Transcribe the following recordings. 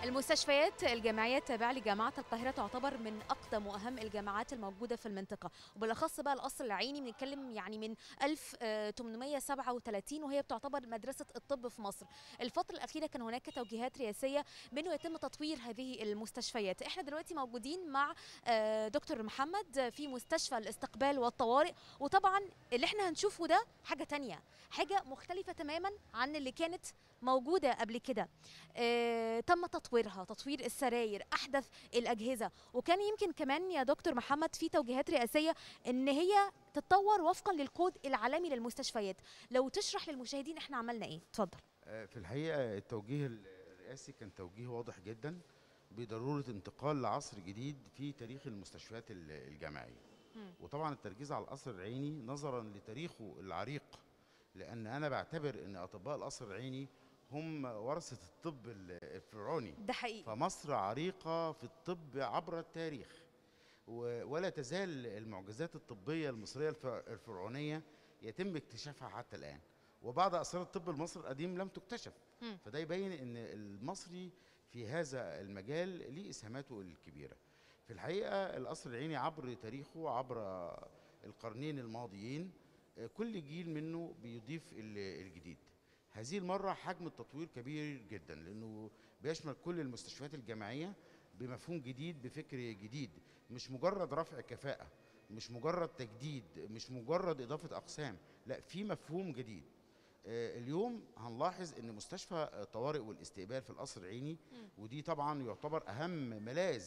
المستشفيات الجامعية التابعة لجامعة القاهرة تعتبر من أقدم وأهم الجامعات الموجودة في المنطقة وبالأخص بقى القصر العيني بنتكلم يعني من 1837 وهي بتعتبر مدرسة الطب في مصر الفترة الأخيرة كان هناك توجيهات رئاسية بأنه يتم تطوير هذه المستشفيات احنا دلوقتي موجودين مع آه، دكتور محمد في مستشفى الاستقبال والطوارئ وطبعا اللي احنا هنشوفه ده حاجة تانية حاجة مختلفة تماما عن اللي كانت موجودة قبل كده آه، تم تطويرها تطوير السراير احدث الاجهزه وكان يمكن كمان يا دكتور محمد في توجيهات رئاسيه ان هي تتطور وفقا للكود العالمي للمستشفيات لو تشرح للمشاهدين احنا عملنا ايه اتفضل آه، في الحقيقة التوجيه الرئاسي كان توجيه واضح جدا بضرورة انتقال لعصر جديد في تاريخ المستشفيات ال- الجامعية مم. وطبعا التركيز على القصر العيني نظرا لتاريخه العريق لأن أنا بعتبر أن أطباء القصر العيني هم ورثة الطب ال- الفرعوني ده حقيقي فمصر عريقة في الطب عبر التاريخ و- ولا تزال المعجزات الطبية المصرية الف- الفرعونية يتم اكتشافها حتى الآن وبعض أسرار الطب المصري القديم لم تكتشف مم. فده يبين أن المصري في هذا المجال ليه إسهاماته الكبيرة في الحقيقة القصر العيني عبر تاريخه عبر القرنين الماضيين آه، كل جيل منه بيضيف ال- الجديد هذه المرة حجم التطوير كبير جدا لأنه بيشمل كل المستشفيات الجامعية بمفهوم جديد بفكر جديد مش مجرد رفع كفاءة مش مجرد تجديد مش مجرد إضافة أقسام لا في مفهوم جديد آه، اليوم هنلاحظ ان مستشفى الطوارئ والاستقبال في القصر العيني ودي طبعا يعتبر اهم ملاذ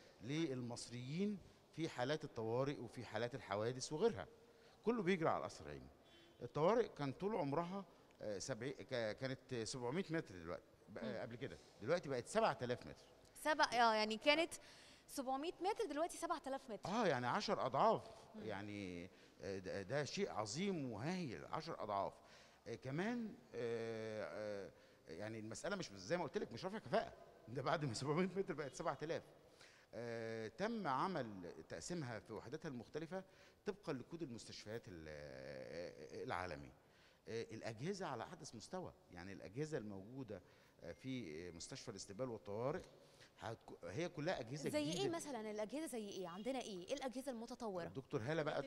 للمصريين في حالات الطوارئ وفي حالات الحوادث وغيرها كله بيجري على القصر العيني الطوارئ كان طول عمرها آه، سبعي ك- كانت 700 متر دلوقتي بقى- مم. قبل كده دلوقتي بقت 7000 متر سبع اه يعني كانت 700 متر دلوقتي 7000 متر اه يعني 10 اضعاف يعني آه، ده, ده شيء عظيم وهايل 10 اضعاف آه كمان آه آه يعني المساله مش زي ما قلت لك مش رفع كفاءه ده بعد ما 700 متر بقت 7000 آه تم عمل تقسيمها في وحداتها المختلفه طبقا لكود المستشفيات ال- آه، العالمي آه، الاجهزه على احدث مستوى يعني الاجهزه الموجوده آه، في مستشفى الاستقبال والطوارئ هتك- هي كلها اجهزه زي جديده ايه مثلا الاجهزه زي ايه عندنا ايه ايه الاجهزه المتطوره الدكتور هاله بقى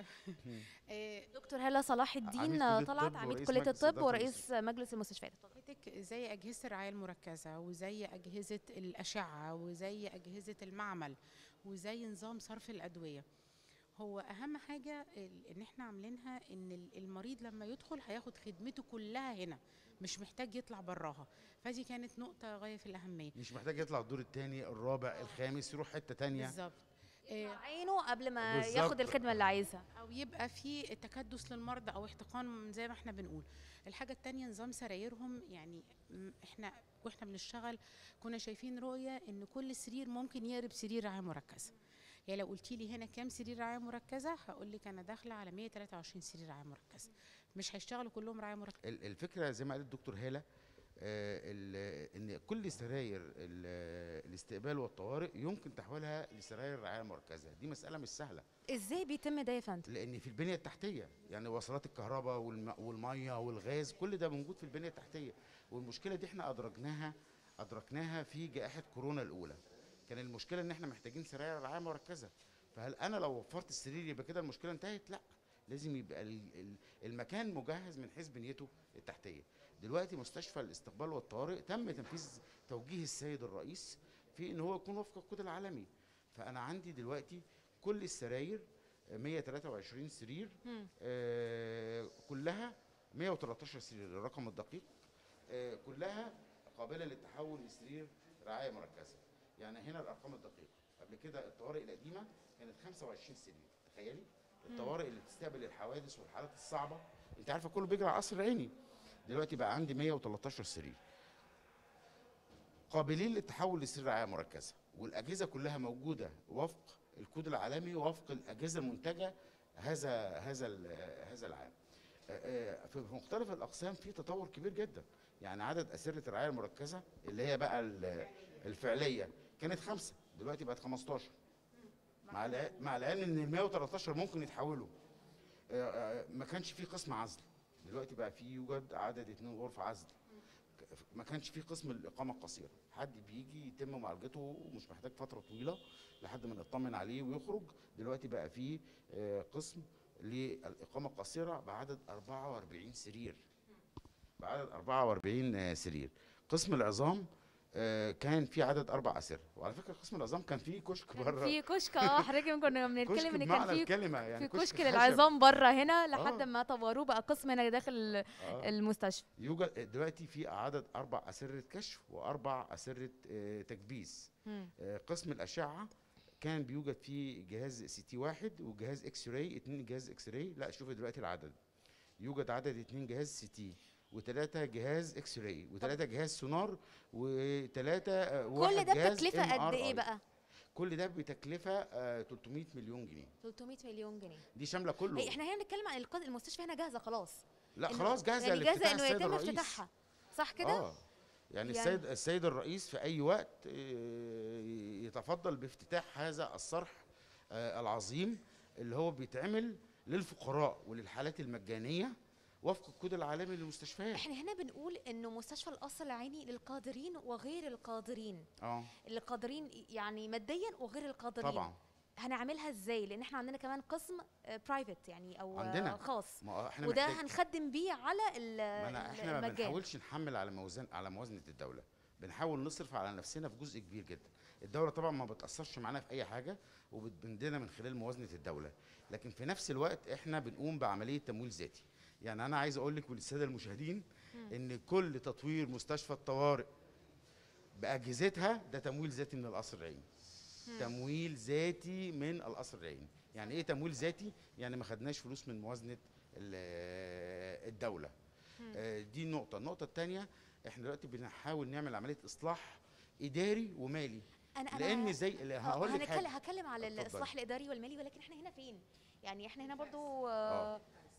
آه، دكتور هلا صلاح الدين عميد كلية طلعت الطب عميد ورئيس كليه مجلس الطب إدارة ورئيس مجلس المستشفيات اتفضل. حضرتك زي أجهزة الرعاية المركزة وزي أجهزة الأشعة وزي أجهزة المعمل وزي نظام صرف الأدوية هو أهم حاجة ال- إن إحنا عاملينها إن ال- المريض لما يدخل هياخد خدمته كلها هنا مش محتاج يطلع براها فدي كانت نقطة غاية في الأهمية مش محتاج يطلع الدور الثاني الرابع الخامس يروح حته تانية بالظبط آه، عينه قبل ما بالظبط. ياخد الخدمه اللي عايزها او يبقى في تكدس للمرضى او احتقان زي ما احنا بنقول الحاجه التانية نظام سرايرهم يعني م- احنا واحنا بنشتغل كنا شايفين رؤيه ان كل سرير ممكن يقرب سرير رعايه مركزه يعني لو قلتي لي هنا كام سرير رعايه مركزه هقول لك انا داخله على 123 سرير رعايه مركزه مش هيشتغلوا كلهم رعايه مركزه ال- الفكره زي ما قال الدكتور هاله آه، ال- ان كل سراير ال- الاستقبال والطوارئ يمكن تحويلها لسراير رعايه مركزه دي مساله مش سهله ازاي بيتم ده يا فندم لان في البنيه التحتيه يعني وصلات الكهرباء والم- والميه والغاز كل ده موجود في البنيه التحتيه والمشكله دي احنا ادركناها ادركناها في جائحه كورونا الاولى كان المشكله ان احنا محتاجين سراير رعايه مركزه فهل انا لو وفرت السرير يبقى كده المشكله انتهت لا لازم يبقى ال- ال- المكان مجهز من حيث بنيته التحتيه دلوقتي مستشفى الاستقبال والطوارئ تم تنفيذ توجيه السيد الرئيس في ان هو يكون وفق الكود العالمي فانا عندي دلوقتي كل السراير 123 سرير مم. آه كلها 113 سرير الرقم الدقيق آه كلها قابله للتحول لسرير رعايه مركزه يعني هنا الارقام الدقيقه قبل كده الطوارئ القديمه كانت 25 سرير تخيلي الطوارئ اللي بتستقبل الحوادث والحالات الصعبه انت عارفه كله بيجري على قصر عيني دلوقتي بقى عندي 113 سرير قابلين للتحول لسرير رعايه مركزه والاجهزه كلها موجوده وفق الكود العالمي وفق الاجهزه المنتجه هذا هذا ال- هذا العام آه، آه، في في مختلف الاقسام في تطور كبير جدا يعني عدد اسره الرعايه المركزه اللي هي بقى ال- الفعليه كانت خمسه دلوقتي بقت 15 مع الع- مع العلم ان ال 113 ممكن يتحولوا آه، آه، ما كانش في قسم عزل دلوقتي بقى في يوجد عدد اتنين غرف عزل ما كانش في قسم الاقامه القصيره حد بيجي يتم معالجته ومش محتاج فتره طويله لحد ما نطمن عليه ويخرج دلوقتي بقى في آه، قسم للاقامه القصيره بعدد 44 سرير بعدد 44 آه، سرير قسم العظام آه، كان في عدد اربع اسر وعلى فكره قسم العظام كان فيه كشك كان بره في كشك اه حضرتك يمكن كنا كشك بنتكلم ان بمعنى كان في الكلمه يعني في كشك خشب. للعظام بره هنا لحد آه. ما طوروه بقى قسم هنا داخل ال- آه. المستشفى يوجد دلوقتي في عدد اربع اسره كشف واربع اسره آه، تكبيس مم. آه، قسم الاشعه كان بيوجد فيه جهاز سي تي واحد وجهاز اكس راي اتنين جهاز اكس راي لا شوف دلوقتي العدد يوجد عدد اتنين جهاز سي تي وثلاثة جهاز اكس راي وثلاثة جهاز سونار وثلاثة كل ده بتكلفه قد ايه بقى كل ده بتكلفة آه 300 مليون جنيه 300 مليون جنيه دي شاملة كله هي احنا هنا بنتكلم عن الق- المستشفى هنا جاهزه خلاص لا إنه- خلاص جاهزة يعني لافتتاح جاهزه انه السيد يتم الرئيس افتتاحها صح كده اه يعني, يعني- السيد السيد الرئيس في اي وقت آه، يتفضل بافتتاح هذا الصرح آه، العظيم اللي هو بيتعمل للفقراء وللحالات المجانيه وفق الكود العالمي للمستشفيات احنا هنا بنقول انه مستشفى القصر العيني للقادرين وغير القادرين اه اللي قادرين يعني ماديا وغير القادرين طبعا هنعملها ازاي لان احنا عندنا كمان قسم برايفت يعني او آه، عندنا. خاص ما هو احنا وده محتاج- هنخدم بيه على ال- ما أنا ال- احنا ما المجان بنحاولش نحمل على موازن على موازنه الدوله بنحاول نصرف على نفسنا في جزء كبير جدا الدوله طبعا ما بتاثرش معانا في اي حاجه وبتبندنا من خلال موازنه الدوله لكن في نفس الوقت احنا بنقوم بعمليه تمويل ذاتي يعني انا عايز اقول لك وللساده المشاهدين ان كل تطوير مستشفى الطوارئ باجهزتها ده تمويل ذاتي من القصر العيني تمويل ذاتي من القصر العيني يعني ايه تمويل ذاتي يعني ما خدناش فلوس من موازنه ال- الدوله آه، دي النقطه النقطه الثانيه احنا دلوقتي بنحاول نعمل عمليه اصلاح اداري ومالي انا انا لان زي لا، هقول لك هنتكلم حاجه هتكلم على اتفضلي. الاصلاح الاداري والمالي ولكن احنا هنا فين يعني احنا هنا برضو آه،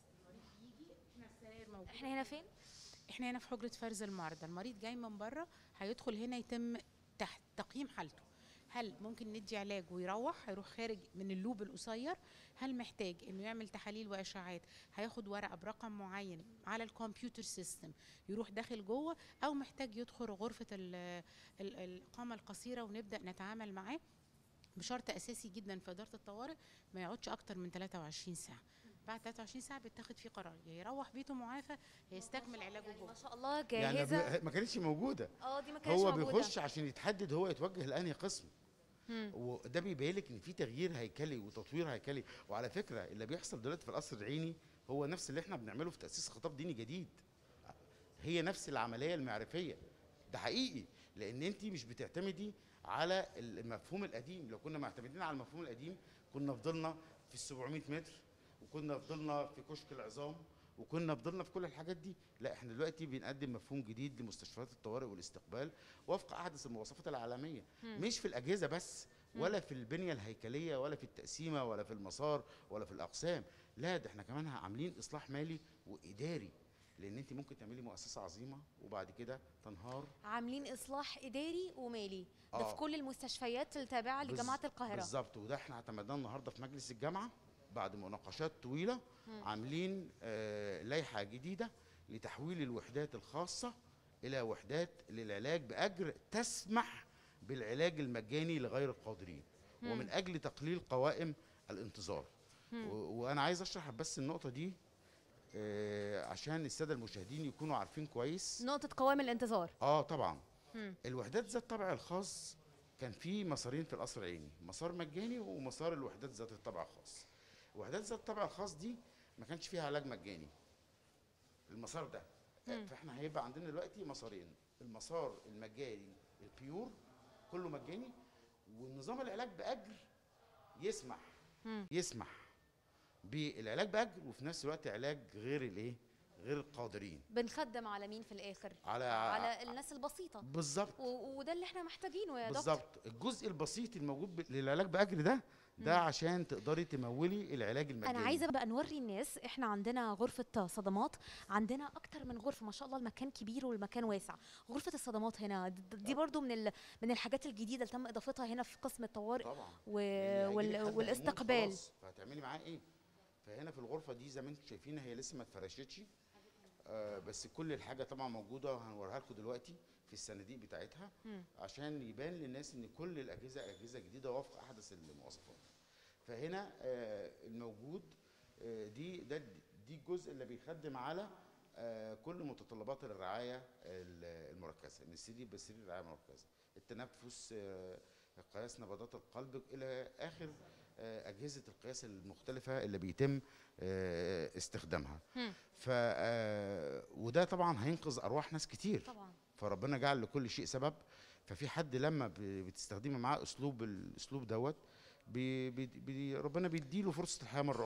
احنا السراير موجودة. احنا هنا فين احنا هنا في حجره فرز المرضى المريض جاي من بره هيدخل هنا يتم تحت تقييم حالته هل ممكن ندي علاج ويروح هيروح خارج من اللوب القصير هل محتاج انه يعمل تحاليل واشعاعات هياخد ورقه برقم معين على الكمبيوتر سيستم يروح داخل جوه او محتاج يدخل غرفه ال- ال- الاقامه القصيره ونبدا نتعامل معاه بشرط اساسي جدا في اداره الطوارئ ما يقعدش اكتر من 23 ساعه بعد 23 ساعه بيتاخد فيه قرار يا يروح بيته معافى يا يستكمل علاجه يعني ما جوه شاء الله يعني جاهزه بي- ما كانتش موجوده اه دي ما كانتش هو موجودة. بيخش عشان يتحدد هو يتوجه لانهي قسم مم. وده بيبين لك ان في تغيير هيكلي وتطوير هيكلي وعلى فكره اللي بيحصل دلوقتي في القصر العيني هو نفس اللي احنا بنعمله في تاسيس خطاب ديني جديد هي نفس العمليه المعرفيه ده حقيقي لان انت مش بتعتمدي على المفهوم القديم لو كنا معتمدين على المفهوم القديم كنا فضلنا في ال 700 متر وكنا فضلنا في كشك العظام وكنا فضلنا في كل الحاجات دي لا احنا دلوقتي بنقدم مفهوم جديد لمستشفيات الطوارئ والاستقبال وفق احدث المواصفات العالميه مم. مش في الاجهزه بس مم. ولا في البنيه الهيكليه ولا في التقسيمه ولا في المسار ولا في الاقسام لا ده احنا كمان عاملين اصلاح مالي واداري لان انت ممكن تعملي مؤسسه عظيمه وبعد كده تنهار عاملين اصلاح اداري ومالي ده آه. في كل المستشفيات التابعه بز- لجامعه القاهره بالظبط وده احنا اعتمدناه النهارده في مجلس الجامعه بعد مناقشات طويله مم. عاملين آه لائحه جديده لتحويل الوحدات الخاصه الى وحدات للعلاج باجر تسمح بالعلاج المجاني لغير القادرين مم. ومن اجل تقليل قوائم الانتظار مم. و- وانا عايز اشرح بس النقطه دي آه عشان الساده المشاهدين يكونوا عارفين كويس نقطه قوام الانتظار اه طبعا مم. الوحدات ذات الطابع الخاص كان في مسارين في القصر العيني مسار مجاني ومسار الوحدات ذات الطابع الخاص الوحدات ذات الطابع الخاص دي ما كانش فيها علاج مجاني المسار ده مم. فاحنا هيبقى عندنا دلوقتي مسارين المسار المجاني البيور كله مجاني والنظام العلاج باجر يسمح مم. يسمح بالعلاج باجر وفي نفس الوقت علاج غير الايه غير القادرين بنخدم على مين في الاخر على على الناس البسيطه بالظبط و- وده اللي احنا محتاجينه يا دكتور بالظبط الجزء البسيط الموجود ب- للعلاج باجر ده ده عشان تقدري تمولي العلاج المجاني انا عايزه بقى نوري الناس احنا عندنا غرفه صدمات عندنا اكتر من غرفه ما شاء الله المكان كبير والمكان واسع غرفه الصدمات هنا د- د- دي برضو من ال... من الحاجات الجديده اللي تم اضافتها هنا في قسم الطوارئ طبعا و... لأن هيجيلك وال... حد هيموت والاستقبال خلاص، فهتعملي معاه ايه فهنا في الغرفه دي زي ما انتم شايفينها هي لسه ما اتفرشتش آه، بس كل الحاجه طبعا موجوده وهنوريها لكم دلوقتي في الصناديق بتاعتها مم. عشان يبان للناس ان كل الاجهزه اجهزه جديده وفق احدث المواصفات فهنا آه، الموجود آه، دي ده دي الجزء اللي بيخدم على آه، كل متطلبات الرعايه ال- المركزه من سرير بسرير الرعايه المركزه التنفس آه، قياس نبضات القلب الى اخر آه، اجهزه القياس المختلفه اللي بيتم آه، استخدامها مم. ف آه، وده طبعا هينقذ ارواح ناس كتير طبعا فربنا جعل لكل شيء سبب ففي حد لما ب- بتستخدمي معاه اسلوب الاسلوب دوت بي بي بي ربنا بيديله فرصه الحياه مره